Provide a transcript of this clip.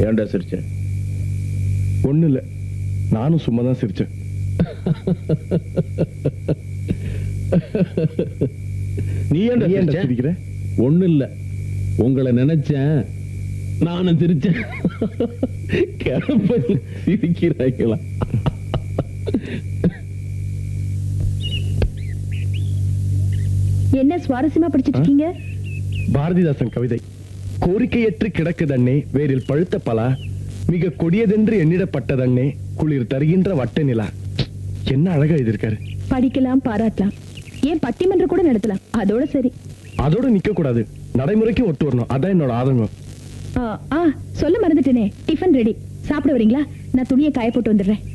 ஏன்டா சிரிச்ச ஒண்ணு இல்ல நானும் சும்மா தான் சிரிச்சேன் நீ ஏன்டா நீ ஏன்டா சிரிச்ச? சிரிக்கிற ஒண்ணு இல்ல உங்களை நினைச்சேன் நானும் சிரிச்சேன் கிளம்பி சிரிக்கிறாங்களா என்ன சுவாரஸ்யமா படிச்சிட்டு இருக்கீங்க பாரதிதாசன் கவிதை கோரிக்கையற்று கிடக்குதண்ணே வேரில் பழுத்த பலா மிக கொடியதென்று எண்ணிடப்பட்டதண்ணே குளிர் தருகின்ற வட்ட நிலா என்ன அழகா எழுதியிருக்காரு படிக்கலாம் பாராட்டலாம் ஏன் பட்டிமன்றம் கூட நடத்தலாம் அதோட சரி அதோட நிக்க கூடாது நடைமுறைக்கு ஒட்டு வரணும் அதான் என்னோட ஆதங்கம் ஆ, ஆ சொல்ல மறந்துட்டேனே டிஃபன் ரெடி சாப்பிட வரீங்களா நான் துணியை காய போட்டு வந்துடுறேன்